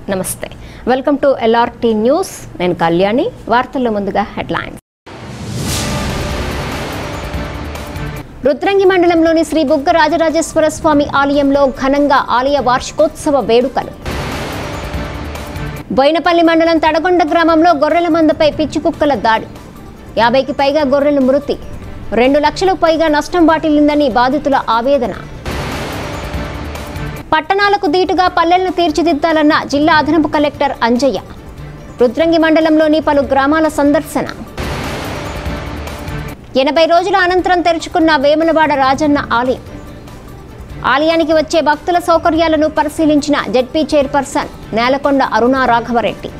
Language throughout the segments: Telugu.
నమస్తే వెల్కమ్ టు ఎల్ఆర్టీ న్యూస్ నేను కళ్యాణి వార్తల్లో ముందుగా హెడ్లైన్స్ రుద్రంగి మండలంలోని శ్రీ బుగ్గ రాజరాజేశ్వర స్వామి ఆలయంలో ఘనంగా ఆలయ వార్షికోత్సవ వేడుకలు బోయినపల్లి మండలం తడగొండ గ్రామంలో గొర్రెల మందపై పిచ్చి కుక్కల దాడి యాభైకి పైగా గొర్రెల మృతి రెండు లక్షలకు పైగా నష్టం వాటిల్లిందని బాధితుల ఆవేదన పట్టణాలకు దీటుగా పల్లెలను తీర్చిదిద్దాలన్న జిల్లా అదనపు కలెక్టర్ అంజయ్య రుద్రంగి మండలంలోని పలు గ్రామాల సందర్శన ఎనభై రోజుల అనంతరం తెరుచుకున్న వేములవాడ రాజన్న ఆలయం ఆలయానికి వచ్చే భక్తుల సౌకర్యాలను పరిశీలించిన జెడ్పీ చైర్పర్సన్ నేలకొండ అరుణా రాఘవరెడ్డి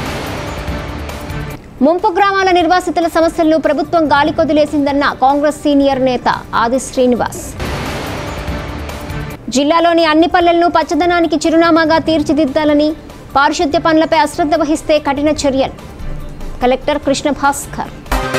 ముంపు గ్రామాల నిర్వాసితుల సమస్యలను ప్రభుత్వం గాలికొదిలేసిందన్న కాంగ్రెస్ సీనియర్ నేత ఆది శ్రీనివాస్ జిల్లాలోని అన్ని పల్లెలను పచ్చదనానికి చిరునామాగా తీర్చిదిద్దాలని పారిశుద్ధ్య పనులపై అశ్రద్ధ వహిస్తే కఠిన చర్యలు కలెక్టర్ కృష్ణ భాస్కర్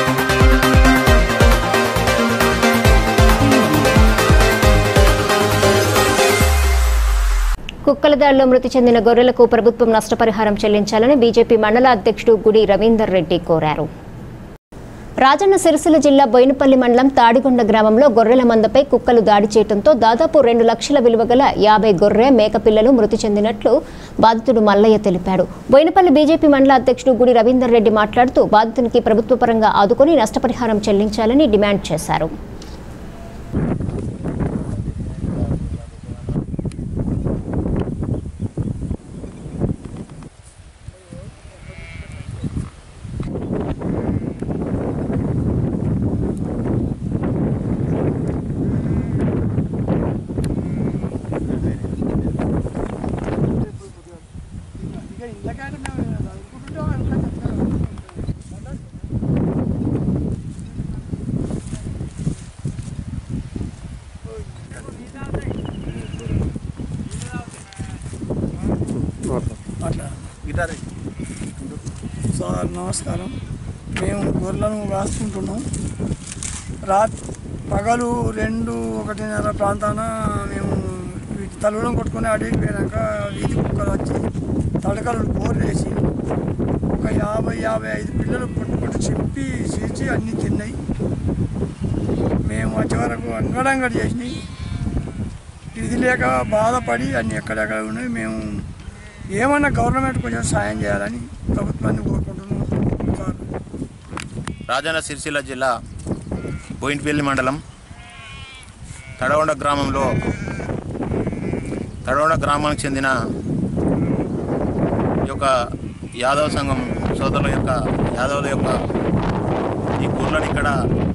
కుక్కల దాడిలో మృతి చెందిన గొర్రెలకు ప్రభుత్వం నష్టపరిహారం చెల్లించాలని బీజేపీ మండల అధ్యక్షుడు గుడి రవీందర్ రెడ్డి కోరారు రాజన్న సిరిసిల్ల జిల్లా బోయినపల్లి మండలం తాడిగొండ గ్రామంలో గొర్రెల మందపై కుక్కలు దాడి చేయడంతో దాదాపు రెండు లక్షల విలువ గల యాభై గొర్రె మేకపిల్లలు మృతి చెందినట్లు బాధితుడు మల్లయ్య తెలిపాడు బోయినపల్లి బీజేపీ మండల అధ్యక్షుడు గుడి రవీందర్ రెడ్డి మాట్లాడుతూ బాధితునికి ప్రభుత్వ పరంగా ఆదుకొని నష్టపరిహారం చెల్లించాలని డిమాండ్ చేశారు గిటార్ సార్ నమస్కారం మేము గొర్రెలను కాసుకుంటున్నాం రాత్ పగలు రెండు ఒకటిన్నర ప్రాంతాన మేము వీటి తలవడం కొట్టుకొని అడిగి పోయినాక వీధి కుక్కలు వచ్చి తడకలు బోర్లేసి ఒక యాభై యాభై ఐదు పిల్లలు పుట్టు పుట్టు చింపి చీల్చి అన్నీ తిన్నాయి మేము వచ్చే వరకు అంగడంగడి చేసినాయి ఇది లేక బాధపడి అన్ని ఎక్కడెక్కడ ఉన్నాయి మేము ఏమన్నా గవర్నమెంట్ కొంచెం సాయం చేయాలని ప్రభుత్వాన్ని కోరుకుంటున్నాం సార్ రాజన్న సిరిసిల్ల జిల్లా బోయినపల్లి మండలం తడవండ గ్రామంలో తడవండ గ్రామానికి చెందిన ఈ యొక్క యాదవ సంఘం సోదరుల యొక్క యాదవుల యొక్క ఈ గొర్రెలను ఇక్కడ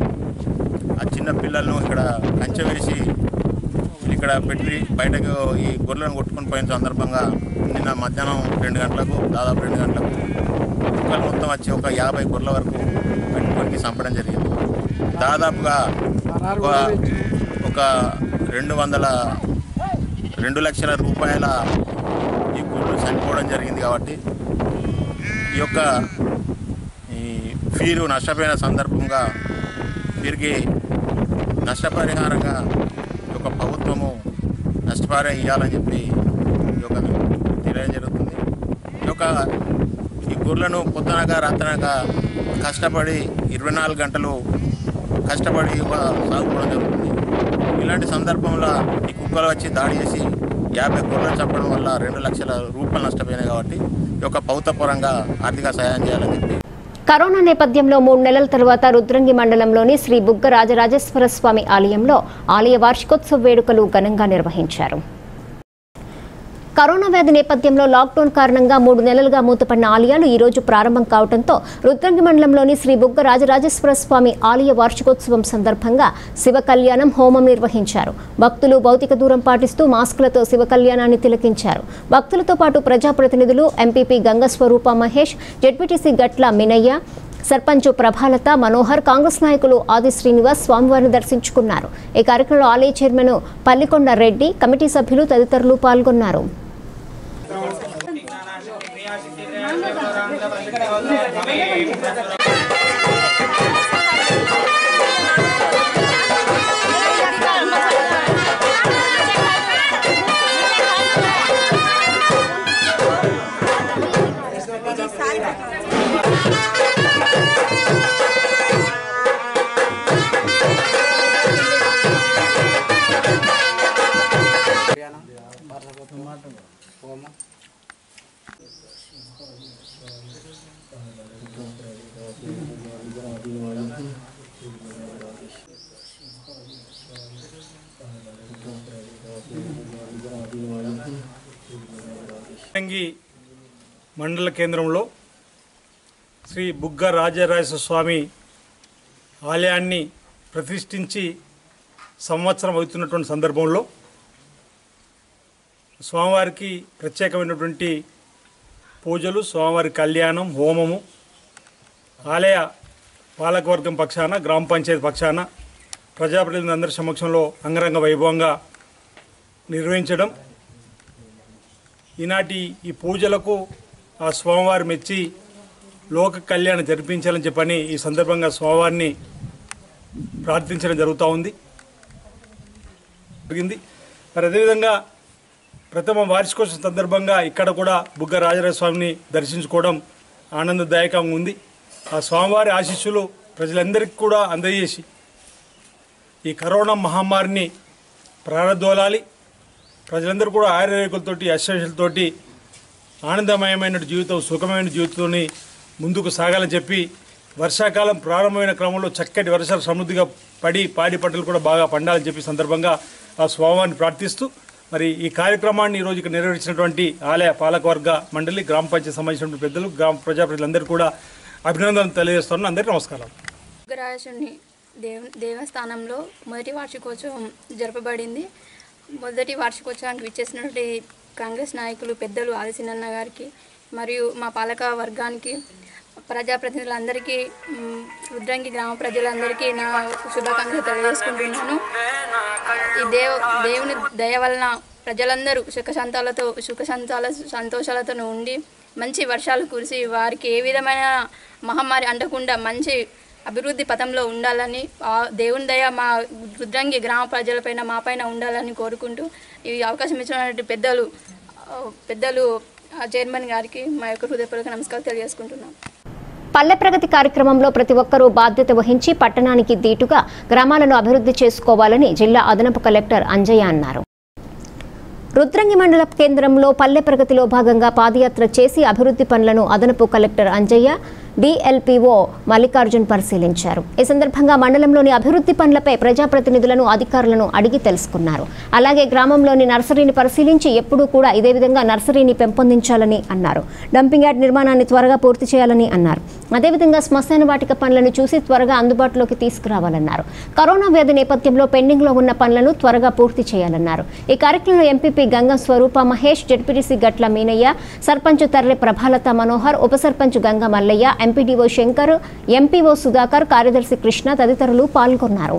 ఆ చిన్న పిల్లలను ఇక్కడ కంచె వేసి ఇక్కడ పెట్టి బయటకు ఈ గొర్రెలను కొట్టుకొని పోయిన సందర్భంగా నిన్న మధ్యాహ్నం రెండు గంటలకు దాదాపు రెండు గంటలకు కుక్కలు మొత్తం వచ్చి ఒక యాభై గొర్రెల వరకు పెట్టుకొని చంపడం జరిగింది దాదాపుగా ఒక ఒక రెండు వందల రెండు లక్షల రూపాయల ఈ గొర్రెలు చనిపోవడం జరిగింది కాబట్టి ఈ యొక్క ఈ ఫీరు నష్టపోయిన సందర్భంగా వీరికి నష్టపరిహారంగా ఈ యొక్క ప్రభుత్వము నష్టపరిహారం ఇవ్వాలని చెప్పి ఈ యొక్క తెలియడం జరుగుతుంది ఈ యొక్క ఈ గొర్రెలను పొద్దునగా రాత్రనగా కష్టపడి ఇరవై నాలుగు గంటలు కష్టపడి ఒక సాగుకోవడం జరుగుతుంది ఇలాంటి సందర్భంలో ఈ కుక్కలు వచ్చి దాడి చేసి యాభై గొర్రెలు చంపడం వల్ల రెండు లక్షల రూపాయలు నష్టపోయినాయి కాబట్టి ఈ యొక్క పౌతపరంగా ఆర్థిక సహాయం చేయాలని చెప్పి కరోనా నేపథ్యంలో మూడు నెలల తరువాత రుద్రంగి మండలంలోని శ్రీ బుగ్గ రాజరాజేశ్వర స్వామి ఆలయంలో ఆలయ వార్షికోత్సవ వేడుకలు ఘనంగా నిర్వహించారు కరోనా వ్యాధి నేపథ్యంలో లాక్డౌన్ కారణంగా మూడు నెలలుగా మూతపడిన ఆలయాలు ఈ రోజు ప్రారంభం కావడంతో రుద్రంగి మండలంలోని శ్రీ బుగ్గ రాజరాజేశ్వర స్వామి ఆలయ వార్షికోత్సవం సందర్భంగా శివ కళ్యాణం హోమం నిర్వహించారు భక్తులు భౌతిక దూరం పాటిస్తూ మాస్కులతో శివ కళ్యాణాన్ని తిలకించారు భక్తులతో పాటు ప్రజాప్రతినిధులు ఎంపీపీ గంగస్వరూప మహేష్ జడ్పీటీసీ గట్ల మినయ్య సర్పంచ్ ప్రభాలత మనోహర్ కాంగ్రెస్ నాయకులు ఆది శ్రీనివాస్ స్వామివారిని దర్శించుకున్నారు ఈ కార్యక్రమంలో ఆలయ చైర్మన్ పల్లికొండ రెడ్డి కమిటీ సభ్యులు తదితరులు పాల్గొన్నారు Thank రంగి మండల కేంద్రంలో శ్రీ బుగ్గ రాజరాజేశ్వర స్వామి ఆలయాన్ని ప్రతిష్ఠించి సంవత్సరం అవుతున్నటువంటి సందర్భంలో స్వామివారికి ప్రత్యేకమైనటువంటి పూజలు స్వామివారి కళ్యాణం హోమము ఆలయ పాలకవర్గం పక్షాన గ్రామ పంచాయతీ పక్షాన ప్రజాప్రతినిధులందరి సమక్షంలో అంగరంగ వైభవంగా నిర్వహించడం ఈనాటి ఈ పూజలకు ఆ స్వామివారి మెచ్చి లోక కళ్యాణం జరిపించాలని చెప్పని ఈ సందర్భంగా స్వామివారిని ప్రార్థించడం జరుగుతూ ఉంది జరిగింది మరి అదేవిధంగా ప్రథమ వార్షికోత్సవం సందర్భంగా ఇక్కడ కూడా బుగ్గ రాజరాజ స్వామిని దర్శించుకోవడం ఆనందదాయకంగా ఉంది ఆ స్వామివారి ఆశీస్సులు ప్రజలందరికీ కూడా అందజేసి ఈ కరోనా మహమ్మారిని ప్రారంధోలాలి ప్రజలందరూ కూడా ఆయుర్వేదికలతోటి అశ్వశలతోటి ఆనందమయమైన జీవితం సుఖమైన జీవితంతో ముందుకు సాగాలని చెప్పి వర్షాకాలం ప్రారంభమైన క్రమంలో చక్కటి వర్షాలు సమృద్ధిగా పడి పాడి పంటలు కూడా బాగా పండాలని చెప్పి సందర్భంగా ఆ స్వామివారిని ప్రార్థిస్తూ మరి ఈ కార్యక్రమాన్ని ఈరోజు ఇక్కడ నిర్వహించినటువంటి ఆలయ పాలకవర్గ మండలి గ్రామ పంచాయతీ సంబంధించినటువంటి పెద్దలు గ్రామ ప్రజాప్రతినిధులందరూ కూడా అభినందనలు తెలియజేస్తున్నాను అందరికీ నమస్కారం ఉగ్రరాజుని దేవ దేవస్థానంలో మొదటి వార్షికోత్సవం జరపబడింది మొదటి వార్షికోత్సవానికి విచ్చేసినటువంటి కాంగ్రెస్ నాయకులు పెద్దలు ఆదిసినన్న గారికి మరియు మా పాలక వర్గానికి ప్రజాప్రతినిధులందరికీ మ్, రుద్రంగి గ్రామ ప్రజలందరికీ నా శుభాకాంక్షలు తెలియజేసుకుంటున్నాను ఈ దేవ దేవుని దయ వలన ప్రజలందరూ సుఖశాంతాలతో సుఖశాంతాల సంతోషాలతో ఉండి మంచి వర్షాలు కురిసి వారికి ఏ విధమైన మహమ్మారి అంటకుండా మంచి అభివృద్ధి పథంలో ఉండాలని ఆ దేవుని దయ మా రుద్రంగి గ్రామ ప్రజలపైన మాపైన ఉండాలని కోరుకుంటూ ఈ అవకాశం ఇచ్చినటువంటి పెద్దలు ఆ, పెద్దలు ఆ, చైర్మన్ గారికి మా యొక్క హృదయపూర్వక నమస్కారం తెలియజేసుకుంటున్నాం పల్లె ప్రగతి కార్యక్రమంలో ప్రతి ఒక్కరూ బాధ్యత వహించి పట్టణానికి దీటుగా గ్రామాలను అభివృద్ధి చేసుకోవాలని జిల్లా అదనపు కలెక్టర్ అంజయ్య అన్నారు రుద్రంగి మండల కేంద్రంలో పల్లె ప్రగతిలో భాగంగా పాదయాత్ర చేసి అభివృద్ధి పనులను అదనపు కలెక్టర్ అంజయ్య డిఎల్పిఓ మల్లికార్జున్ పరిశీలించారు ఈ సందర్భంగా మండలంలోని అభివృద్ధి పనులపై ప్రజాప్రతినిధులను అధికారులను అడిగి తెలుసుకున్నారు అలాగే గ్రామంలోని నర్సరీని పరిశీలించి ఎప్పుడూ కూడా ఇదే విధంగా నర్సరీని పెంపొందించాలని అన్నారు డంపింగ్ యార్డ్ నిర్మాణాన్ని త్వరగా పూర్తి చేయాలని అన్నారు అదేవిధంగా శ్మశాన వాటిక పనులను చూసి త్వరగా అందుబాటులోకి తీసుకురావాలన్నారు కరోనా వ్యాధి నేపథ్యంలో పెండింగ్లో ఉన్న పనులను త్వరగా పూర్తి చేయాలన్నారు ఈ కార్యక్రమంలో ఎంపీపీ గంగం స్వరూప మహేష్ జడ్పీటీసీ గట్ల మీనయ్య సర్పంచ్ తర్రె ప్రభాలత మనోహర్ ఉప సర్పంచ్ గంగ మల్లయ్య ఎంపీడీఓ శంకర్ ఎంపీఓ సుధాకర్ కార్యదర్శి కృష్ణ తదితరులు పాల్గొన్నారు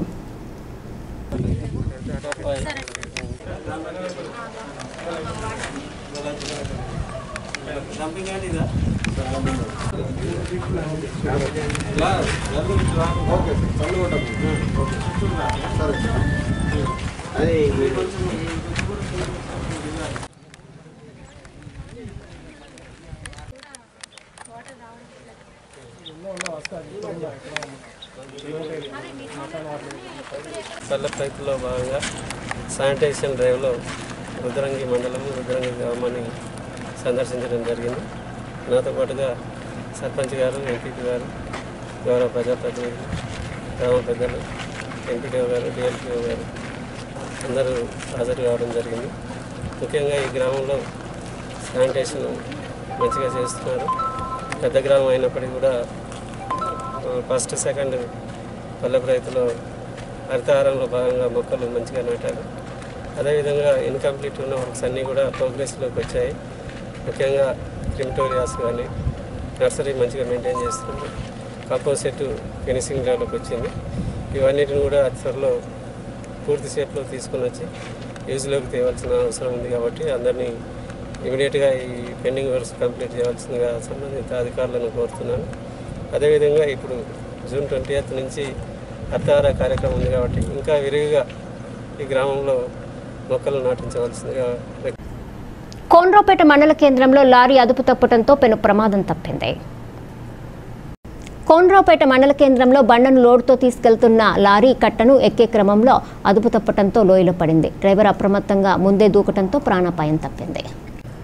పల్లె ప్రగతిలో భాగంగా శానిటైజేషన్ డ్రైవ్లో రుద్రంగి మండలం రుద్రంగి గ్రామాన్ని సందర్శించడం జరిగింది నాతో పాటుగా సర్పంచ్ గారు ఎంపీపీ గారు గౌరవ ప్రజాప్రతినిధులు గ్రామ పెద్దలు ఎంపీటీఓ గారు డిఎల్పీఓ గారు అందరూ హాజరు కావడం జరిగింది ముఖ్యంగా ఈ గ్రామంలో శానిటేషన్ మంచిగా చేస్తున్నారు పెద్ద గ్రామం అయినప్పటికీ కూడా ఫస్ట్ సెకండ్ పల్లె రైతులో హరితహారంలో భాగంగా మొక్కలు మంచిగా నాటారు అదేవిధంగా ఇన్కంప్లీట్ ఉన్న వర్క్స్ అన్నీ కూడా ప్రోగ్రెస్లోకి వచ్చాయి ముఖ్యంగా క్రిమిటోరియాస్ కానీ నర్సరీ మంచిగా మెయింటైన్ చేస్తున్నారు కాంపౌండ్ సెట్ ఫినిషింగ్ లెవెల్కి వచ్చింది ఇవన్నిటిని కూడా అతి త్వరలో పూర్తి షేప్లో తీసుకుని వచ్చి యూజ్లోకి తేవాల్సిన అవసరం ఉంది కాబట్టి అందరినీ ఇమీడియట్గా ఈ పెండింగ్ వర్క్స్ కంప్లీట్ చేయాల్సిందిగా సంబంధిత అధికారులను కోరుతున్నాను అదేవిధంగా ఇప్పుడు జూన్ ట్వంటీ నుంచి హత్తార కార్యక్రమం ఉంది కాబట్టి ఇంకా విరివిగా ఈ గ్రామంలో మొక్కలు నాటించవలసిందిగా కోన్రాపేట మండల కేంద్రంలో లారీ అదుపు తప్పటంతో పెను ప్రమాదం తప్పింది కోన్రావుపేట మండల కేంద్రంలో బండను లోడుతో తీసుకెళ్తున్న లారీ కట్టను ఎక్కే క్రమంలో అదుపు తప్పటంతో లోయలో పడింది డ్రైవర్ అప్రమత్తంగా ముందే దూకటంతో ప్రాణాపాయం తప్పింది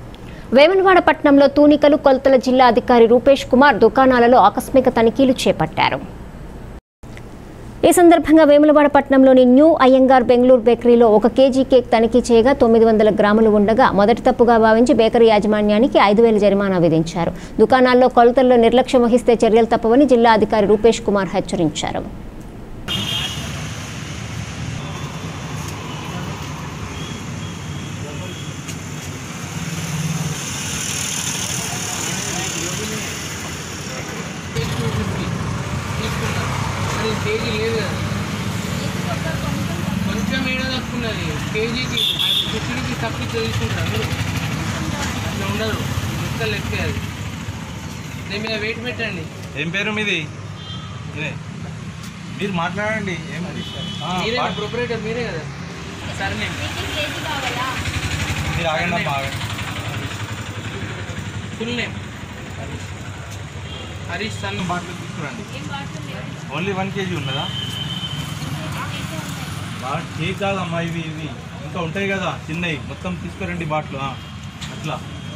వేములవాడ పట్టణంలో తూనికలు కొలతల జిల్లా అధికారి రూపేష్ కుమార్ దుకాణాలలో ఆకస్మిక తనిఖీలు చేపట్టారు ఈ సందర్భంగా వేములవాడ పట్టణంలోని న్యూ అయ్యంగార్ బెంగళూరు బేకరీలో ఒక కేజీ కేక్ తనిఖీ చేయగా తొమ్మిది వందల గ్రాములు ఉండగా మొదటి తప్పుగా భావించి బేకరీ యాజమాన్యానికి ఐదు వేల జరిమానా విధించారు దుకాణాల్లో కొలతల్లో నిర్లక్ష్యం వహిస్తే చర్యలు తప్పవని జిల్లా అధికారి రూపేష్ కుమార్ హెచ్చరించారు అది కేజీ లేదు కదా కొంచెం ఏడ తక్కున్నది కేజీకి ఫిఫ్టీ రూపీస్ తప్పి తీసుకుంటారు మీరు అట్లా ఉండరు లెక్క లెక్క అది దీని మీద వెయిట్ పెట్టండి ఏం పేరు మీది ఇదే. మీరు మాట్లాడండి ఏం ఆ, మీరే పా- ప్రొపరేటర్ మీరే కదా సరే మీరు ఆగండి అమ్మా, ఆగండి full name Harish son bottle తీసుకురండి ఓన్లీ వన్ కేజీ ఉన్నదా బా- కేక్ కాదమ్మా ఇవి ఇవి ఇంకా ఉంటాయి కదా చిన్నవి మొత్తం తీసుకురండి బాటిల్ ఆ, అట్లా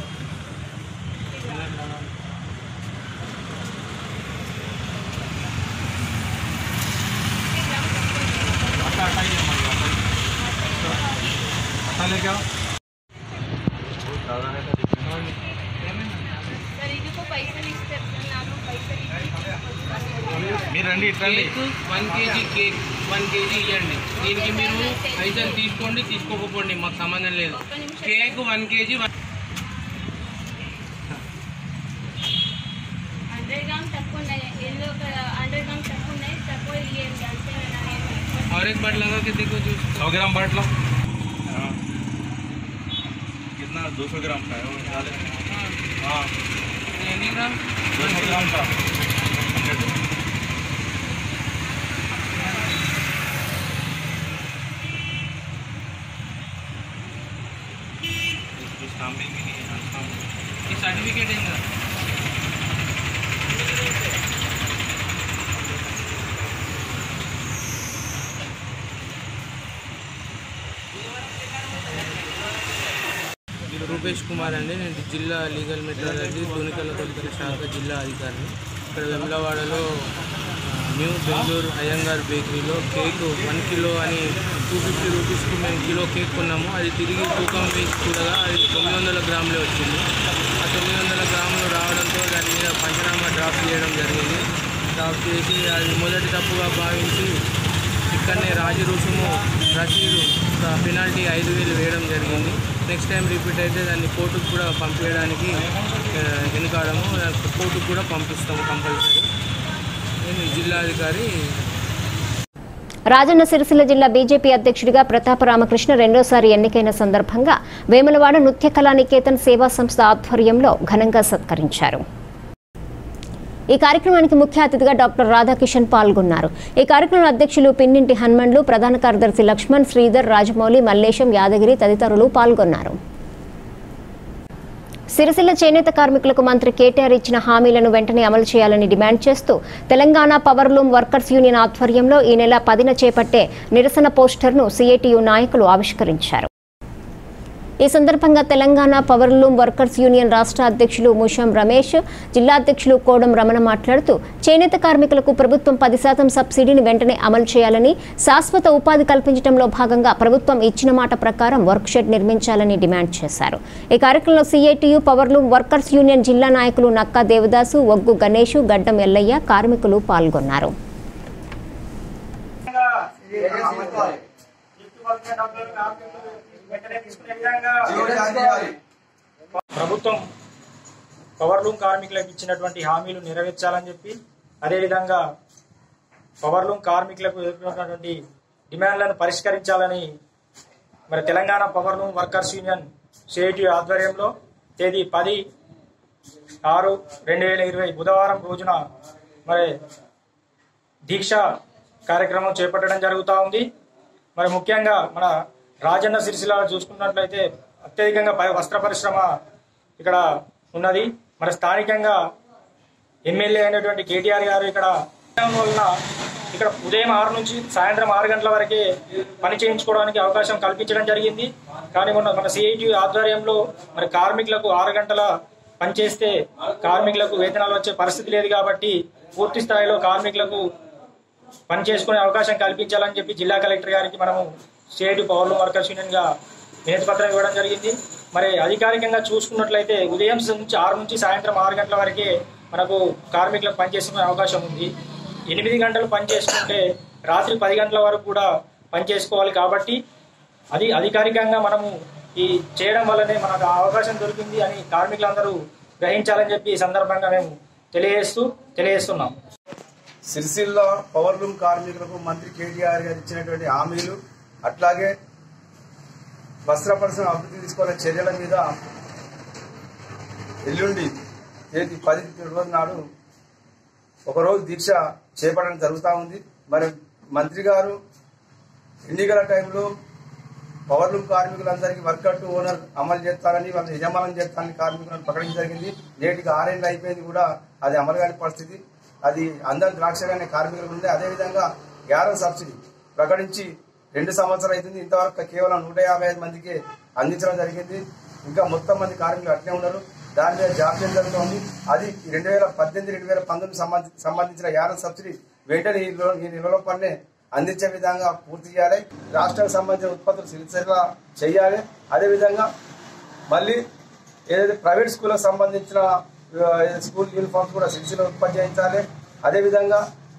అట్లా అట్లా ఇయ్యమ్మా, ఇవి అట్లా. అట్లా లేక మీరు రండి ఇట్లా రండి cake one KG cake one KG ఇవ్వండి దీనికి మీరు పైసలు తీసుకోండి తీసుకోకపోండి మాకు సంబంధం లేదు cake one KG one hundred gram తక్కువ ఉన్నాయి ఎల్లో హండ్రెడ్ గ్రామ్ తక్కువ ఉన్నాయి తక్కువ ఇవ్వండి అంతే और एक बार लगा के देखो जूस सौ ग्राम बाटला हाँ। कितना दो सौ ग्राम का है वो निकाले हाँ एनी ग्राम दो सौ ग्राम का इसको स्टाम्पिंग भी नहीं है हाँ, स्टाम्पिंग। ये सर्टिफिकेट है इनका రూపేష్ కుమార్ అండి నేను జిల్లా లీగల్ మెట్రాలజీ దూనికల కొలతల శాఖ జిల్లా అధికారిని ఇక్కడ వెమ్లవాడలో ఆ, న్యూ బెంగళూరు అయ్యంగార్ బేకరీలో కేక్ వన్ కిలో అని టూ ఫిఫ్టీ రూపీస్కి మేము కిలో కేక్ కొన్నాము అది తిరిగి తూకం వేసి చూడగా అది తొమ్మిది వందల గ్రాములే వచ్చింది ఆ తొమ్మిది వందల గ్రాములు రావడంతో దాని మీద పంచనామా డ్రాప్ చేయడం జరిగింది డ్రాప్ చేసి అది మొదటి తప్పుగా భావించి ఇక్కడనే రాజు రుసుము రసీదు పెనాల్టీ ఐదు వేలు వేయడం జరిగింది నెక్స్ట్ టైం రిపీట్ అయితే దాన్ని కోర్టుకు కూడా పంపించడానికి ఆ, వెనుకాడము కోర్టుకు కూడా పంపిస్తాము కంపల్సరీ నేను జిల్లాధికారి రాజన్న సిరిసిల్ల జిల్లా బీజేపీ అధ్యక్షుడిగా ప్రతాప రామకృష్ణ రెండోసారి ఎన్నికైన సందర్భంగా వేములవాడ నృత్య కళానికేతన్ సేవా సంస్థ ఆధ్వర్యంలో ఘనంగా సత్కరించారు ఈ కార్యక్రమానికి ముఖ్య అతిథిగా డాక్టర్ రాధాకిషన్ పాల్గొన్నారు ఈ కార్యక్రమంలో అధ్యక్షులు పిన్నింటి హనుమండ్లు ప్రధాన కార్యదర్శి లక్ష్మణ్ శ్రీధర్ రాజమౌళి మల్లేశం యాదగిరి తదితరులు పాల్గొన్నారు సిరిసిల్ల చేనేత కార్మికులకు మంత్రి కేటీఆర్ ఇచ్చిన హామీలను వెంటనే అమలు చేయాలని డిమాండ్ చేస్తూ తెలంగాణ పవర్లూమ్ వర్కర్స్ యూనియన్ ఆధ్వర్యంలో ఈ నెల పదిన చేపట్టే నిరసన పోస్టర్ను సిఐటియు నాయకులు ఆవిష్కరించారు ఈ సందర్భంగా తెలంగాణ పవర్లూమ్ వర్కర్స్ యూనియన్ రాష్ట్ర అధ్యక్షులు ముషం రమేష్ జిల్లా అధ్యక్షులు కోడం రమణ మాట్లాడుతూ చేనేత కార్మికులకు ప్రభుత్వం పది శాతం సబ్సిడీని వెంటనే అమలు చేయాలని శాశ్వత ఉపాధి కల్పించడంలో భాగంగా ప్రభుత్వం ఇచ్చిన మాట ప్రకారం వర్క్ షెడ్ నిర్మించాలని డిమాండ్ చేశారు ఈ కార్యక్రమంలో సిఐటియు పవర్లూమ్ వర్కర్స్ యూనియన్ జిల్లా నాయకులు నక్కా దేవదాసు ఒగ్గు గణేష్ గడ్డం ఎల్లయ్య కార్మికులు పాల్గొన్నారు ప్రభుత్వం పవర్లూమ్ కార్మికులకు ఇచ్చినటువంటి హామీలు నెరవేర్చాలని చెప్పి అదేవిధంగా పవర్లూమ్ కార్మికులకు ఎదుర్కొన్నటువంటి డిమాండ్లను పరిష్కరించాలని మరి Telangana powerloom workers union CITU ఆధ్వర్యంలో తేదీ పది ఆరు రెండు వేల ఇరవై బుధవారం రోజున మరి దీక్ష కార్యక్రమం చేపట్టడం జరుగుతూ ఉంది మరి ముఖ్యంగా మన రాజన్న సిరిసిల్ల చూసుకున్నట్లయితే అత్యధికంగా ప- వస్త్ర పరిశ్రమ ఇక్కడ ఉన్నది మరి స్థానికంగా ఎమ్మెల్యే అయినటువంటి కేటీఆర్ గారు ఇక్కడ వలన ఇక్కడ ఉదయం ఆరు నుంచి సాయంత్రం ఆరు గంటల వరకే పని చేయించుకోవడానికి అవకాశం కల్పించడం జరిగింది కానీ మొన్న మన సిఐటి ఆధ్వర్యంలో మరి కార్మికులకు ఆరు గంటల పనిచేస్తే కార్మికులకు వేతనాలు వచ్చే పరిస్థితి లేదు కాబట్టి పూర్తి స్థాయిలో కార్మికులకు పని చేసుకునే అవకాశం కల్పించాలని చెప్పి జిల్లా కలెక్టర్ గారికి మనము స్టేట్ పవర్ వర్కర్స్ యూనియన్ గా వినతి పత్రం ఇవ్వడం జరిగింది మరి అధికారికంగా చూసుకున్నట్లయితే ఉదయం నుంచి ఆరు నుంచి సాయంత్రం ఆరు గంటల వరకే మనకు కార్మికులకు పనిచేసుకునే అవకాశం ఉంది ఎనిమిది గంటలు పని చేసుకుంటే రాత్రి పది గంటల వరకు కూడా పని చేసుకోవాలి కాబట్టి అది అధికారికంగా మనము ఈ చేయడం వల్లనే మనకు ఆ అవకాశం దొరికింది అని కార్మికులందరూ గ్రహించాలని చెప్పి ఈ సందర్భంగా మేము తెలియజేస్తూ తెలియజేస్తున్నాం సిరిసిల్ల పవర్ లూమ్ కార్మికులకు మంత్రి కేటీఆర్ గారు ఇచ్చినటువంటి హామీలు అట్లాగే వస్త్ర పరిశ్రమ అభివృద్ధి తీసుకోవాలనే చర్యల మీద ఎల్లుండి తేదీ పది రోజు నాడు ఒకరోజు దీక్ష చేపట్టడం జరుగుతూ ఉంది మరి మంత్రి గారు ఎన్నికల టైంలో పవర్ లూమ్ కార్మికులందరికీ వర్కర్ టు ఓనర్ అమలు చేస్తారని వాళ్ళ యజమానం చేస్తారని కార్మికులను ప్రకటించడం జరిగింది నేటికి ఆరేళ్ళు అయిపోయింది కూడా అది అమలు కాని పరిస్థితి అది అందరి ద్రాక్షగానే కార్మికులకు ఉంది అదేవిధంగా గ్యారం సబ్సిడీ ప్రకటించి రెండు సంవత్సరాలు అవుతుంది ఇంతవరకు కేవలం నూట యాభై ఐదు మందికి అందించడం జరిగింది ఇంకా మొత్తం మంది కార్మికులు అట్లే ఉన్నారు దాని మీద జాప్యం జరుగుతోంది అది రెండు వేల పద్దెనిమిది రెండు వేల పంతొమ్మిది సంబంధి సంబంధించిన యానం సబ్సిడీ వెంటనే ఈ లో- ఈ నిల్వల పన్నే అందించే విధంగా పూర్తి చేయాలి రాష్ట్రానికి సంబంధించిన ఉత్పత్తులు సిరిసిల్ల చేయాలి అదేవిధంగా మళ్ళీ ఏదైతే ప్రైవేట్ స్కూళ్ళకు సంబంధించిన ఆ, స్కూల్ యూనిఫామ్స్ కూడా సిరిసిల్ల ఉత్పత్తి చేయించాలి అదేవిధంగా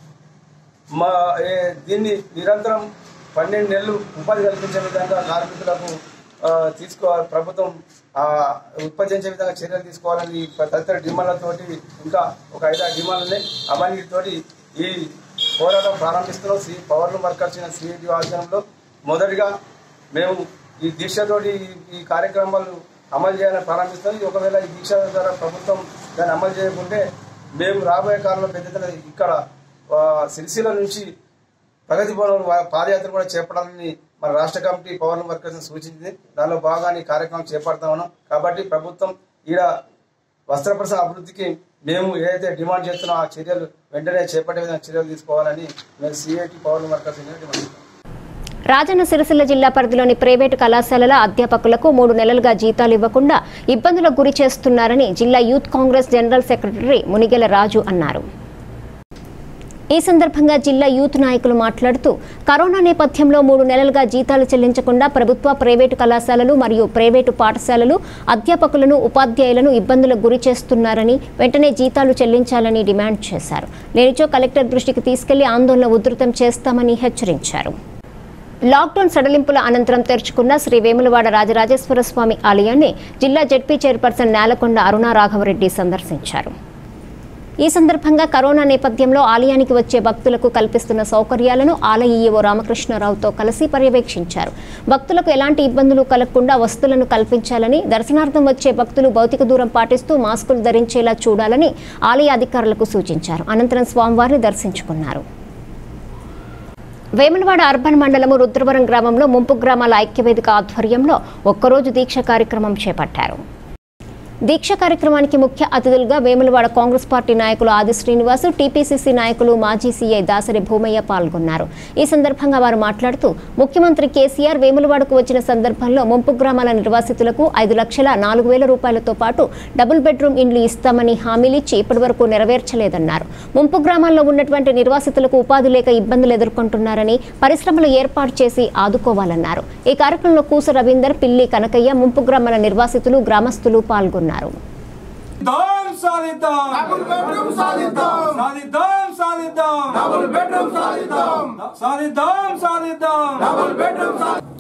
మా ఏ- దీన్ని నిరంతరం పన్నెండు నెలలు ఉపాధి కల్పించే విధంగా కార్మికులకు ఆ, తీసుకో ప్రభుత్వం ఆ, ఉత్పత్తి చేసే విధంగా చర్యలు తీసుకోవాలని తదితర డిమాండ్లతోటి ఇంకా ఒక ఐదారు డిమాండ్లు ఉన్నాయి అవన్నిటితోటి ఈ పోరాటం ప్రారంభిస్తున్నాం శ్రీ పవర్ వర్కర్స్ సిఐటి ఆధ్వర్యంలో మొదటిగా మేము ఈ దీక్షతోటి ఈ- ఈ కార్యక్రమాలు అమలు చేయాలని ప్రారంభిస్తాం ఇది ఒకవేళ ఈ దీక్ష ద్వారా ప్రభుత్వం దాన్ని అమలు చేయకుంటే మేము రాబోయే కాలంలో పెద్ద ఎత్తున ఇక్కడ ఆ, సిరిసిల్ల నుంచి ప్రగతి భవన్ వా- పాదయాత్ర కూడా చేపట్టాలని మన రాష్ట్ర కమిటీ పవర్ వర్కర్స్ సూచించింది దానిలో భాగంగా ఈ కార్యక్రమం చేపడతా ఉన్నాం కాబట్టి ప్రభుత్వం ఈడ వస్త్ర పరిశ్రమ అభివృద్ధికి మేము ఏదైతే డిమాండ్ చేస్తున్నామో ఆ చర్యలు వెంటనే చేపట్టే విధంగా చర్యలు తీసుకోవాలని మేము CITU power workers union demand చేస్తున్నాం. రాజన్న సిరిసిల్ల జిల్లా పరిధిలోని ప్రైవేటు కళాశాలల అధ్యాపకులకు మూడు నెలలుగా జీతాలు ఇవ్వకుండా ఇబ్బందులకు గురి చేస్తున్నారని జిల్లా youth Congress general secretary Munigela Raju అన్నారు ఈ సందర్భంగా జిల్లా యూత్ నాయకులు మాట్లాడుతూ కరోనా నేపథ్యంలో మూడు నెలలుగా జీతాలు చెల్లించకుండా ప్రభుత్వ ప్రైవేటు కళాశాలలు మరియు ప్రైవేటు పాఠశాలలు అధ్యాపకులను ఉపాధ్యాయులను ఇబ్బందులకు గురి చేస్తున్నారని వెంటనే జీతాలు చెల్లించాలని డిమాండ్ చేశారు లేనిచో కలెక్టర్ దృష్టికి తీసుకెళ్లి ఆందోళన ఉధృతం చేస్తామని హెచ్చరించారు లాక్డౌన్ సడలింపుల అనంతరం తెరుచుకున్న శ్రీ వేములవాడ రాజరాజేశ్వర స్వామి ఆలయాన్ని జిల్లా జడ్పీ చైర్పర్సన్ నేలకొండ అరుణా రాఘవరెడ్డి సందర్శించారు ఈ సందర్భంగా కరోనా నేపథ్యంలో ఆలయానికి వచ్చే భక్తులకు కల్పిస్తున్న సౌకర్యాలను ఆలయ ఈవో రామకృష్ణారావుతో కలిసి పర్యవేక్షించారు భక్తులకు ఎలాంటి ఇబ్బందులు కలగకుండా వస్తువులను కల్పించాలని దర్శనార్థం వచ్చే భక్తులు భౌతిక దూరం పాటిస్తూ మాస్కులు ధరించేలా చూడాలని ఆలయ అధికారులకు సూచించారు అనంతరం స్వామివారిని దర్శించుకున్నారు వేములవాడ అర్బన్ మండలము రుద్రవరం గ్రామంలో ముంపు గ్రామాల ఐక్యవేదిక ఆధ్వర్యంలో ఒక్కరోజు దీక్ష కార్యక్రమం చేపట్టారు దీక్ష కార్యక్రమానికి ముఖ్య అతిథులుగా వేములవాడ కాంగ్రెస్ పార్టీ నాయకులు ఆది శ్రీనివాసు టీపీసీసీ నాయకులు మాజీ సీఐ దాసరి భూమయ్య పాల్గొన్నారు ఈ సందర్భంగా వారు మాట్లాడుతూ ముఖ్యమంత్రి కేసీఆర్ వేములవాడకు వచ్చిన సందర్భంలో ముంపు గ్రామాల నిర్వాసితులకు ఐదు లక్షల నాలుగు వేల రూపాయలతో పాటు డబుల్ బెడ్రూమ్ ఇండ్లు ఇస్తామని హామీలిచ్చి ఇప్పటివరకు నెరవేర్చలేదన్నారు ముంపు గ్రామాల్లో ఉన్నటువంటి నిర్వాసితులకు ఉపాధి లేక ఇబ్బందులు ఎదుర్కొంటున్నారని పరిశ్రమలు ఏర్పాటు చేసి ఆదుకోవాలన్నారు ఈ కార్యక్రమంలో కూస రవీందర్ పిల్లి కనకయ్య ముంపు గ్రామాల నిర్వాసితులు గ్రామస్తులు పాల్గొన్నారు సాధిద్దాం సాధిద్దాం డబుల్ బెడ్రూమ్ సాధిద్దాం సాధిద్దాం సాధిద్దాం డబుల్ బెడ్రూమ్ సాధిద్దాం సాధిద్దాం సాధిద్దాం డబుల్ బెడ్రూమ్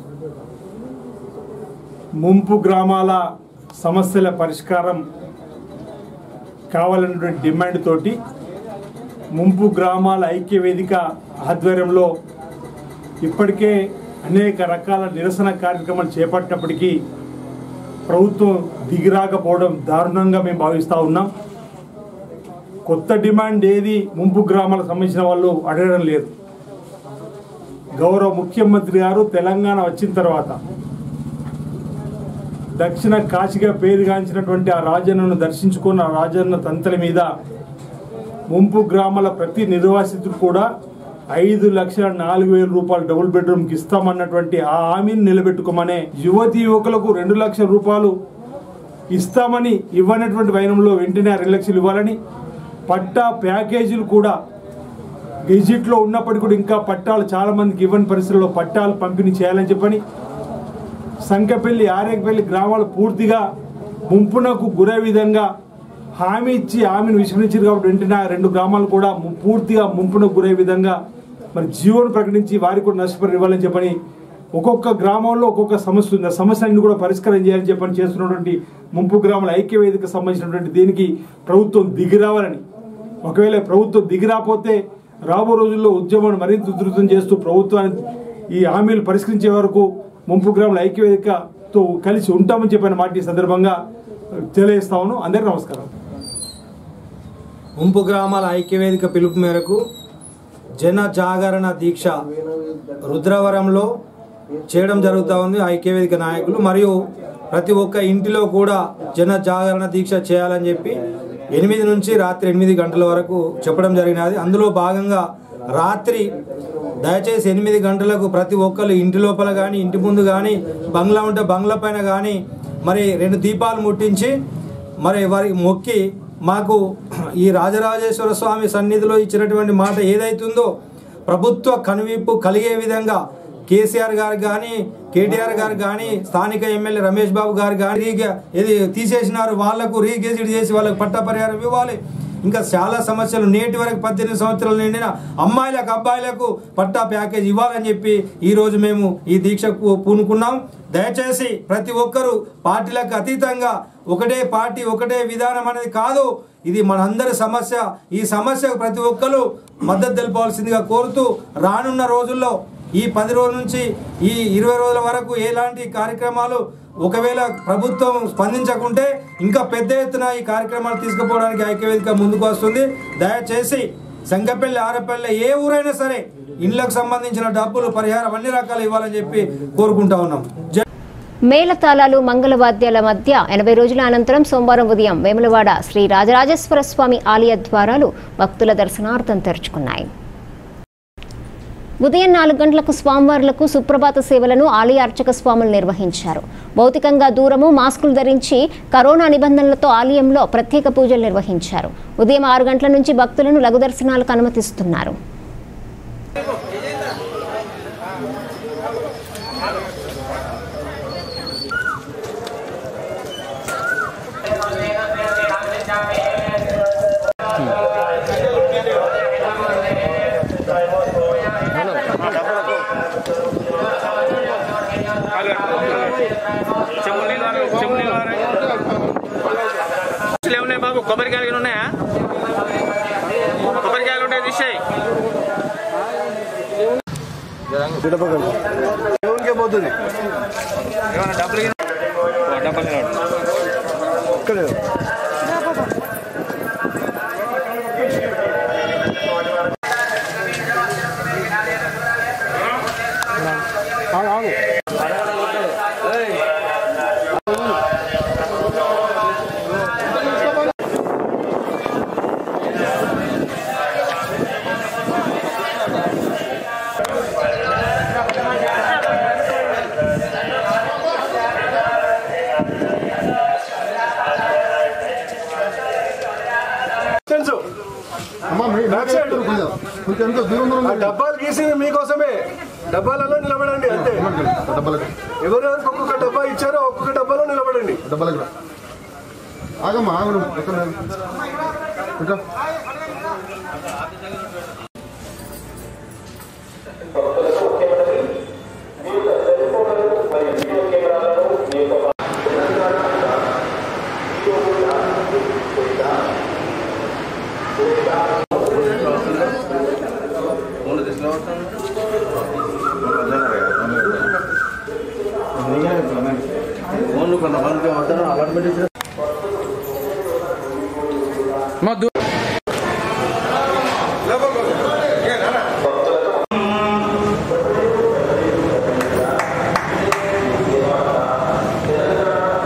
ముంపు గ్రామాల సమస్యల పరిష్కారం కావాలన్నటువంటి డిమాండ్ తోటి ముంపు గ్రామాల ఐక్య వేదిక ఆధ్వర్యంలో ఇప్పటికే అనేక రకాల నిరసన కార్యక్రమాలు చేపట్టినప్పటికీ ప్రభుత్వం దిగిరాకపోవడం దారుణంగా మేము భావిస్తూ ఉన్నాం కొత్త డిమాండ్ ఏది ముంపు గ్రామాలకు సంబంధించిన వాళ్ళు అడగడం లేదు గౌరవ ముఖ్యమంత్రి గారు తెలంగాణ వచ్చిన తర్వాత దక్షిణ కాశీగా పేరుగాంచినటువంటి ఆ రాజన్నను దర్శించుకున్న ఆ రాజన్న తంతల మీద ముంపు గ్రామాల ప్రతి నిర్వాసితుడు కూడా ఐదు లక్షల నాలుగు వేల రూపాయలు డబుల్ బెడ్రూమ్కి ఇస్తామన్నటువంటి ఆ హామీని నిలబెట్టుకోమనే యువతి యువకులకు రెండు లక్షల రూపాయలు ఇస్తామని ఇవ్వనటువంటి వైనంలో వెంటనే ఆ రెండు లక్షలు ఇవ్వాలని పట్టా ప్యాకేజీలు కూడా గెజిట్లో ఉన్నప్పటికీ కూడా ఇంకా పట్టాలు చాలా మందికి ఇవ్వని పరిస్థితుల్లో పట్టాలు పంపిణీ చేయాలని చెప్పని సంకపల్లి ఆరేకపల్లి గ్రామాలు పూర్తిగా ముంపునకు గురే విధంగా హామీ ఇచ్చి హామీని విస్మరించారు కాబట్టి వెంటనే ఆ రెండు గ్రామాలు కూడా ము- పూర్తిగా ముంపునకు గురే విధంగా మరి జీవోను ప్రకటించి వారికి కూడా నష్టపరి ఇవ్వాలని చెప్పని ఒక్కొక్క గ్రామంలో ఒక్కొక్క సమస్య ఉంది ఆ సమస్యలన్నీ కూడా పరిష్కారం చేయాలని చెప్పని చేస్తున్నటువంటి ముంపు గ్రామాల ఐక్య వేదిక సంబంధించినటువంటి దీనికి ప్రభుత్వం దిగిరావాలని ఒకవేళ ప్రభుత్వం దిగిరాపోతే రాబో రోజుల్లో ఉద్యమాన్ని మరింత ఉధృతం చేస్తూ ప్రభుత్వాన్ని ఈ హామీలు పరిష్కరించే వరకు ముంపు గ్రామాల ఐక్యవేదికతో కలిసి ఉంటామని చెప్పిన మాట ఈ సందర్భంగా తెలియజేస్తా ఉన్నాను అందరికీ నమస్కారం ముంపు గ్రామాల ఐక్యవేదిక పిలుపు మేరకు జన జాగరణ దీక్ష రుద్రవరంలో చేయడం జరుగుతూ ఉంది ఐక్యవేదిక నాయకులు మరియు ప్రతి ఒక్క ఇంటిలో కూడా జన జాగరణ దీక్ష చేయాలని చెప్పి ఎనిమిది నుంచి రాత్రి ఎనిమిది గంటల వరకు చెప్పడం జరిగినది అందులో భాగంగా రాత్రి దయచేసి ఎనిమిది గంటలకు ప్రతి ఒక్కరు ఇంటి లోపల కానీ ఇంటి ముందు కానీ బంగ్లా ఉంటే బంగ్లా పైన కానీ మరి రెండు దీపాలు ముట్టించి మరి వారి మొక్కి మాకు ఈ రాజరాజేశ్వర స్వామి సన్నిధిలో ఇచ్చినటువంటి మాట ఏదైతుందో ప్రభుత్వ కనువిప్పు కలిగే విధంగా కేసీఆర్ గారు కానీ కేటీఆర్ గారు కానీ స్థానిక ఎమ్మెల్యే రమేష్ బాబు గారు కానీ రీగ- ఇది తీసేసినారు వాళ్లకు రీగెజిట్ చేసి వాళ్ళకి పట్ట పరిహారం ఇవ్వాలి ఇంకా చాలా సమస్యలు నేటి వరకు పద్దెనిమిది సంవత్సరాలు నిండిన అమ్మాయిలకు అబ్బాయిలకు పట్టా ప్యాకేజ్ ఇవ్వాలని చెప్పి ఈ రోజు మేము ఈ దీక్షకు పూనుకున్నాం దయచేసి ప్రతి ఒక్కరూ పార్టీలకు అతీతంగా ఒకటే పార్టీ ఒకటే విధానం అనేది కాదు ఇది మనందరి సమస్య ఈ సమస్యకు ప్రతి ఒక్కరు మద్దతు తెలపాల్సిందిగా కోరుతూ రానున్న రోజుల్లో ఈ పది రోజుల నుంచి ఈ ఇరవై రోజుల వరకు ఎలాంటి కార్యక్రమాలు ఒకవేళ ప్రభుత్వం స్పందించకుంటే ఇంకా పెద్ద ఎత్తున ఈ కార్యక్రమాలు తీసుకుపోవడానికి ఐక్యవేదిక ముందుకు వస్తుంది దయచేసి సంగపల్లి ఆరపల్లి ఏ ఊరైనా సరే ఇండ్లకు సంబంధించిన డబ్బులు పరిహారం అన్ని రకాలు ఇవ్వాలని చెప్పి కోరుకుంటా ఉన్నాం జై మేళతాళాలు మంగళవాద్యాల మధ్య ఎనభై రోజుల అనంతరం సోమవారం ఉదయం వేములవాడ శ్రీ రాజరాజేశ్వర స్వామి ఆలయ ద్వారాలు భక్తుల దర్శనార్థం తెరుచుకున్నాయి ఉదయం నాలుగు గంటలకు స్వామివార్లకు సుప్రభాత సేవలను ఆలయ అర్చక స్వాములు నిర్వహించారు భౌతికంగా దూరము మాస్కులు ధరించి కరోనా నిబంధనలతో ఆలయంలో ప్రత్యేక పూజలు నిర్వహించారు ఉదయం ఆరు గంటల నుంచి భక్తులను లఘు దర్శనాలకు అనుమతిస్తున్నారు ఉన్నాయి బాబు కొబ్బరికాయలు గిన్నె ఉన్నాయా కొబ్బరికాయలు ఉంటాయి తీసేయి దేవునికే పోతుంది ఏమన్నా డబ్బులు గిన్నె- ఓ, డబ్బులు గిన్నె. ఇక్కడ తెలుసు ఆ డబ్బాలు గీసింది మీకోసమే డబ్బాలలో నిలబడండి అంతే ఎవరెవరికి ఒక్కొక్క డబ్బా ఇచ్చారో ఒక్కొక్క డబ్బాలో నిలబడండి డబ్బలకి ఆగమ్మా ఆగను ఎక్కడ ఇంకా కొంతమంది అలాట్మెంట్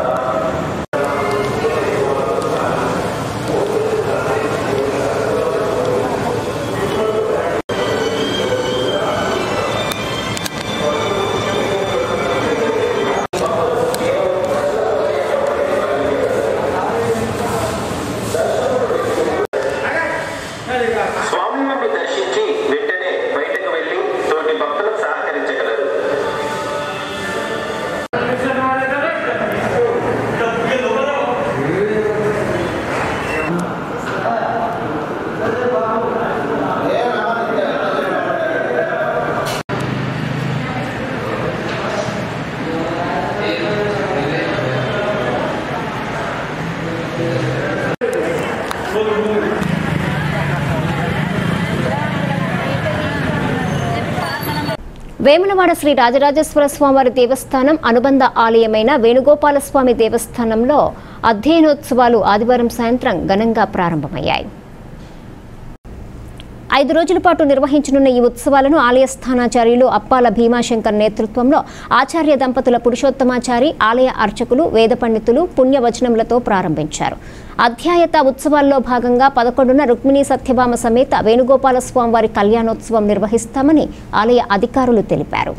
ఆ వేములవాడ శ్రీ రాజరాజేశ్వర స్వామివారి దేవస్థానం అనుబంధ ఆలయమైన వేణుగోపాల స్వామి దేవస్థానంలో అధ్యయనోత్సవాలు ఆదివారం సాయంత్రం ఘనంగా ప్రారంభమయ్యాయి ఐదు రోజుల పాటు నిర్వహించనున్న ఈ ఉత్సవాలను ఆలయ స్థానాచార్యులు అప్పాల భీమాశంకర్ నేతృత్వంలో ఆచార్య దంపతుల పురుషోత్తమాచారి ఆలయ అర్చకులు వేద పండితులు పుణ్యవచనములతో ప్రారంభించారు అధ్యాయత ఉత్సవాల్లో భాగంగా పదకొండున రుక్మిణీ సత్యభామ సమేత వేణుగోపాల స్వామివారి కళ్యాణోత్సవం నిర్వహిస్తామని ఆలయ అధికారులు తెలిపారు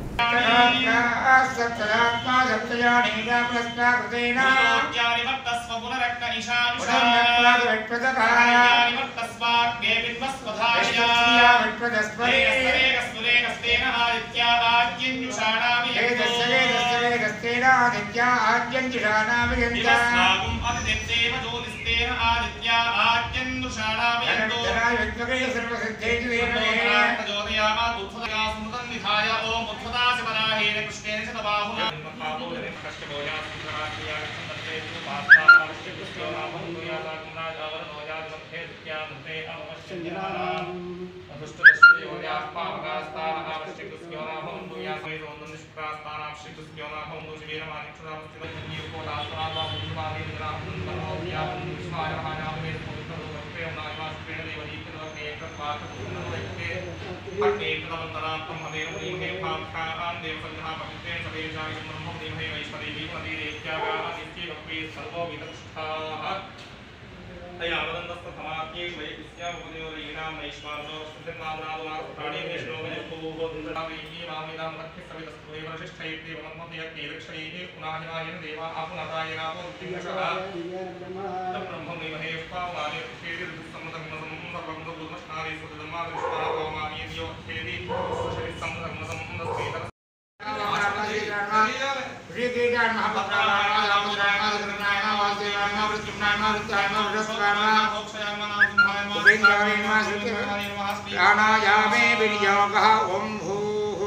प्राणायामे विनियोगः ॐ भूः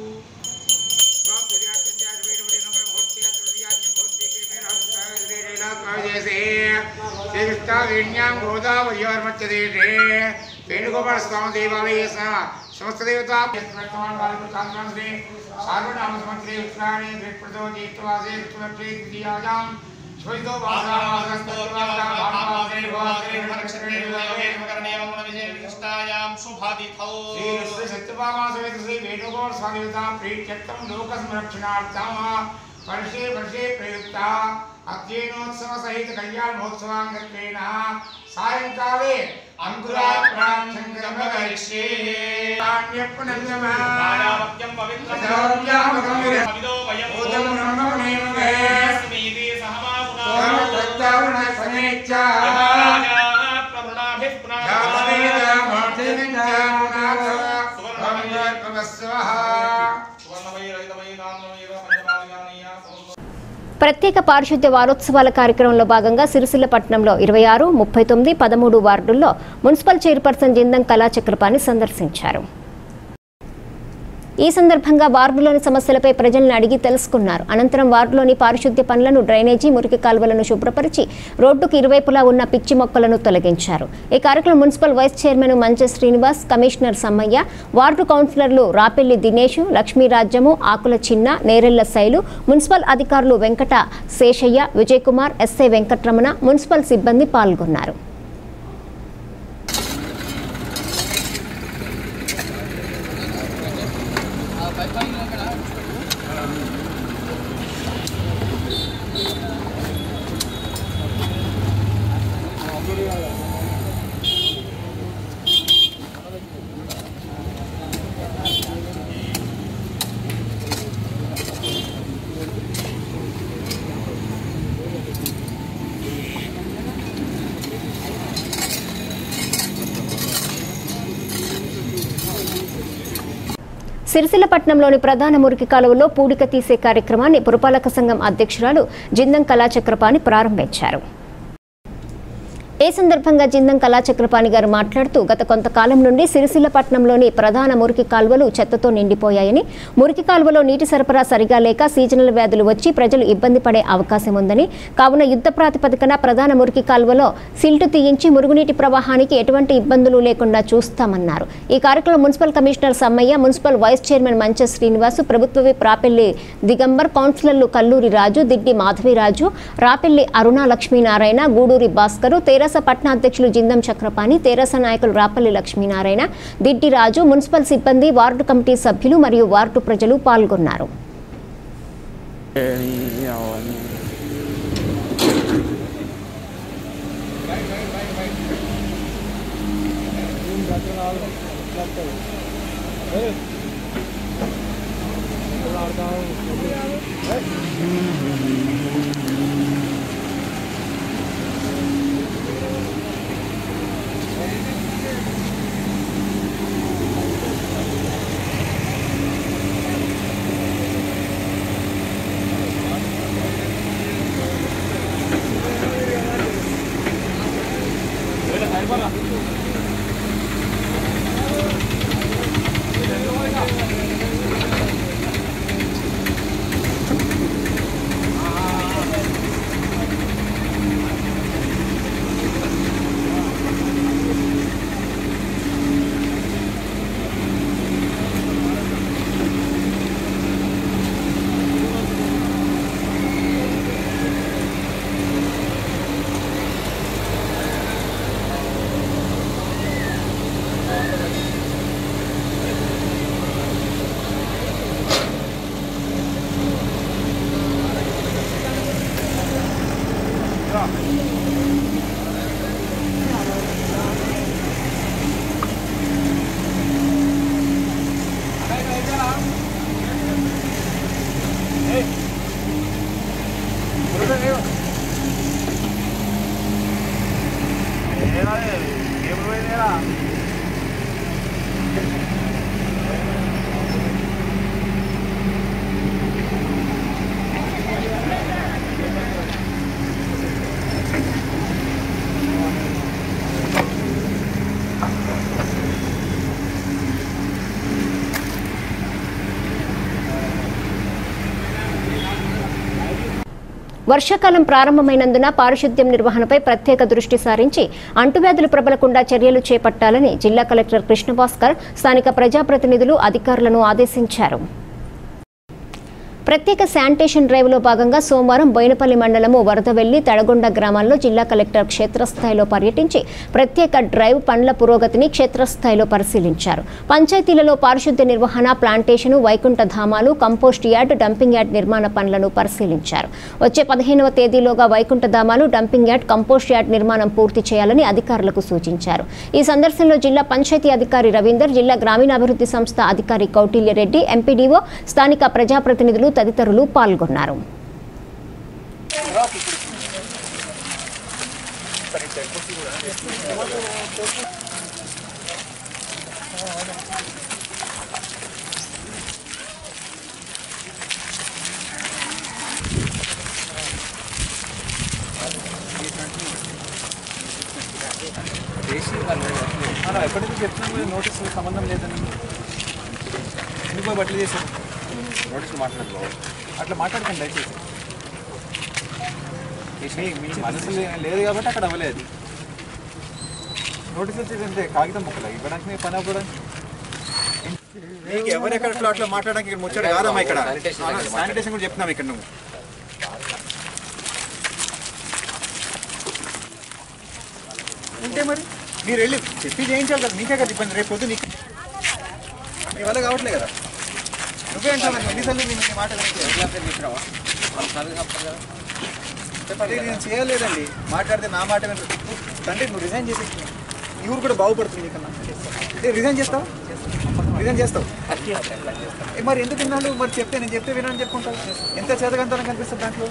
శ్రీకృష్ణాదేవ్యాం గోదావరియోర్మధ్యదేశే వేణుగోపాల స్వామి దేవాలయ సమస్త దేవతా శ్రీ సార్వనామ సమగ్రే ఉత్తరాణి ద్విప్రదో జీత్వాసే కృష్ణప్రే ద్వితీయాయాం శ్వైతో వాసామాసంతో భామాసే భవాసే నక్షత్రే శ్రీ విష్ణు సత్యభామా సమేత శ్రీ వేణుగోపాల స్వామి దేవతా ప్రీత్యర్థం లోక సంరక్షణార్థం वर्षे वर्षे प्रयुक्ता अध्ययनोत्सव सहित कल्याण महोत्सवांगत्वेन सायंकाले अंकुराप्राणशङ्करमगरिष्ये नान्यपुनन्दमा नानावत्यं पवित्रं ब्रह्मणेमगे स्मीति सहमापुना समेच्चा ప్రత్యేక పారిశుద్ధ్య వారోత్సవాల కార్యక్రమంలో భాగంగా సిరిసిల్ల పట్టణంలో ఇరవై ఆరు ముప్పై తొమ్మిది పదమూడు వార్డుల్లో మున్సిపల్ చైర్పర్సన్ జిందం కళాచక్రపాణి సందర్శించారు ఈ సందర్భంగా వార్డులోని సమస్యలపై ప్రజలను అడిగి తెలుసుకున్నారు అనంతరం వార్డులోని పారిశుద్ధ్య పనులను డ్రైనేజీ మురికి కాలువలను శుభ్రపరిచి రోడ్డుకు ఇరువైపులా ఉన్న పిచ్చి మొక్కలను తొలగించారు ఈ కార్యక్రమం municipal vice chairman Mancha Srinivas commissioner Sammaiah ward కౌన్సిలర్లు రాపెల్లి దినేష్ లక్ష్మీరాజ్యము ఆకుల చిన్న నేరెళ్ల శైలు మున్సిపల్ అధికారులు వెంకట శేషయ్య విజయ్ కుమార్ ఎస్ఐ వెంకట్రమణ మున్సిపల్ సిబ్బంది పాల్గొన్నారు సిరిసిల్ల పట్టణంలోని ప్రధాన మురికి కాలువలో పూడిక తీసే కార్యక్రమాన్ని పురపాలక సంఘం అధ్యక్షురాలు జిందం కళాచక్రపాణి ప్రారంభించారు ఈ సందర్భంగా జిందం కళాచక్రపాణి గారు మాట్లాడుతూ గత కొంతకాలం నుండి సిరిసిల్ల పట్టణంలోని ప్రధాన మురికి కాల్వలు చెత్తతో నిండిపోయాయని మురికి కాల్వలో నీటి సరఫరా సరిగా లేక సీజనల్ వ్యాధులు వచ్చి ప్రజలు ఇబ్బంది పడే అవకాశం ఉందని కావున యుద్ధ ప్రాతిపదికన ప్రధాన మురికి కాల్వలో సిల్టు తీయించి మురుగునీటి ప్రవాహానికి ఎటువంటి ఇబ్బందులు లేకుండా చూస్తామన్నారు ఈ కార్యక్రమంలో municipal commissioner Sammaiah municipal vice chairman Mancha Srinivasu ప్రభుత్వ విప్ రాపెల్లి దిగంబర్ కౌన్సిలర్లు కల్లూరి రాజు దిడ్డి మాధవిరాజు రాపెల్లి అరుణ లక్ష్మీనారాయణ గూడూరి భాస్కరు తెరాస పట్న అధ్యక్షులు జిందం చక్రపాణి తెరాస నాయకులు రాపల్లి లక్ష్మీనారాయణ దిడ్డి రాజు మున్సిపల్ సిబ్బంది వార్డు కమిటీ సభ్యులు మరియు వార్డు ప్రజలు పాల్గొన్నారు వర్షాకాలం ప్రారంభమైనందున పారిశుద్ధ్యం నిర్వహణపై ప్రత్యేక దృష్టి సారించి అంటువ్యాధులు ప్రబలకుండా చర్యలు చేపట్టాలని జిల్లా కలెక్టర్ కృష్ణభాస్కర్ స్థానిక ప్రజాప్రతినిధులు అధికారులను ఆదేశించారు ప్రత్యేక శానిటేషన్ డ్రైవ్లో భాగంగా సోమవారం బోయినపల్లి మండలము వరదవెల్లి తడగొండ గ్రామాల్లో జిల్లా కలెక్టర్ క్షేత్రస్థాయిలో పర్యటించి ప్రత్యేక డ్రైవ్ పనుల పురోగతిని క్షేత్రస్థాయిలో పరిశీలించారు పంచాయతీలలో పారిశుద్ధ్య నిర్వహణ ప్లాంటేషను వైకుంఠ ధామాలు కంపోస్ట్ యార్డ్ డంపింగ్ యార్డ్ నిర్మాణ పనులను పరిశీలించారు వచ్చే పదిహేనవ తేదీలోగా వైకుంఠ ధామాలు డంపింగ్ యార్డ్ కంపోస్ట్ యార్డ్ నిర్మాణం పూర్తి చేయాలని అధికారులకు సూచించారు ఈ సందర్శనలో జిల్లా పంచాయతీ అధికారి రవీందర్ జిల్లా గ్రామీణాభివృద్ధి సంస్థ అధికారి కౌటిల్యరెడ్డి ఎంపీడీఓ స్థానిక ప్రజాప్రతినిధులు తదితరులు పాల్గొన్నారు ఎప్పటి నుంచి చెప్తున్నాను నోటీస్ సంబంధం లేదని ఎందుకు పోయి బట్టలు చేశారు నోటీసులు మాట్లాడదు అట్లా మాట్లాడకండి దయచేసి మీ- మీ మనసు లే- లేదు కాబట్టి అక్కడ అవ్వలేదు నోటీస్ వచ్చేది అంతే కాగితం ముక్కలు ఇవ్వడానికి మీ పని అవ్వడానికి నీకు ఎవరెక్కడ అట్లా మాట్లాడడానికి ఇక్కడ ముచ్చాడు కాదమ్మా ఇక్కడ శానిటేషన్ కూడా చెప్తున్నాం ఇక్కడ నువ్వు ఉంటే మరి మీరు వెళ్ళి చెప్పి చేయించాలి కదా నీకే కదా ఇబ్బంది రేపు పొద్దు నీకు మీ వల్ల కావట్లే కదా నువ్వే అంటావు మరి ఎన్నిసార్లు నేను నీ మాటలు చెప్పండి నేను చేయలేదండి మాట్లాడితే నా మాట వినరు. తండ్రి నువ్వు రిజైన్ చేసి ఈ ఊరు కూడా బాగుపడుతుంది నీకన్నా ఏ, రిజైన్ చేస్తావు రిజైన్ చేస్తావు ఏ, మరి ఎందుకు విన్నాడు మరి చెప్తే నేను చెప్తే వినని చెప్పుకుంటావు ఎంత చేతకంతనం కనిపిస్తుంది దాంట్లో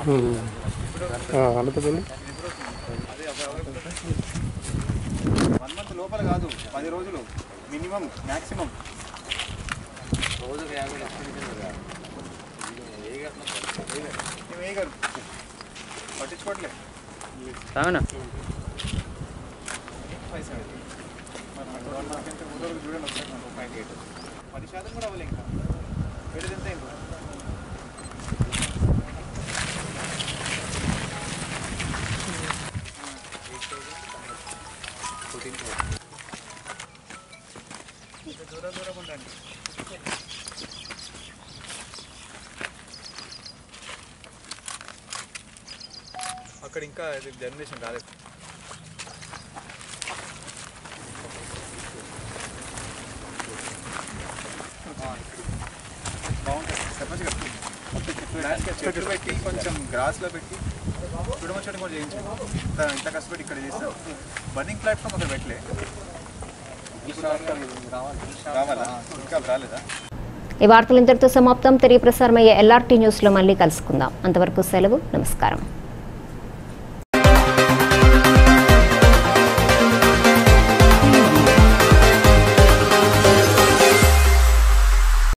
అనంతపల్లి వన్ మంత్ లోపల కాదు పది రోజులు మినిమం మ్యాక్సిమం రోజుకు యాభై వేయగలరు పట్టించుకోవట్లే అవునా ఫైవ్ సెవెంటీ మనకంటే ముందు రోజు చూడండి ఒకసారి మనకు పాయింట్ ఎయిట్ పది శాతం కూడా అవ్వలే ఇంకా వేడిది ఎంత అయింది దూరం దూరం ఉండండి అక్కడ ఇంకా జనరేషన్ రాలేదు బాగుంటుంది సర్పంచ్ గారు చెట్లు పెట్టి కొంచెం గ్రాస్లో పెట్టి చూడమచ్చడం కూడా చేయించు ఇంత ఇంత కష్టపడి ఇక్కడ చేస్తాం బర్నింగ్ ప్లాట్ఫామ్ అక్కడ పెట్టలే ఇప్పుడు రావాలా ఇంకా రాలేదా ఈ వార్తలు ఇంతటితో సమాప్తం తిరిగి ప్రసారమయ్యే ఎల్ఆర్టీ న్యూస్లో మళ్ళీ కలుసుకుందాం అంతవరకు సెలవు నమస్కారం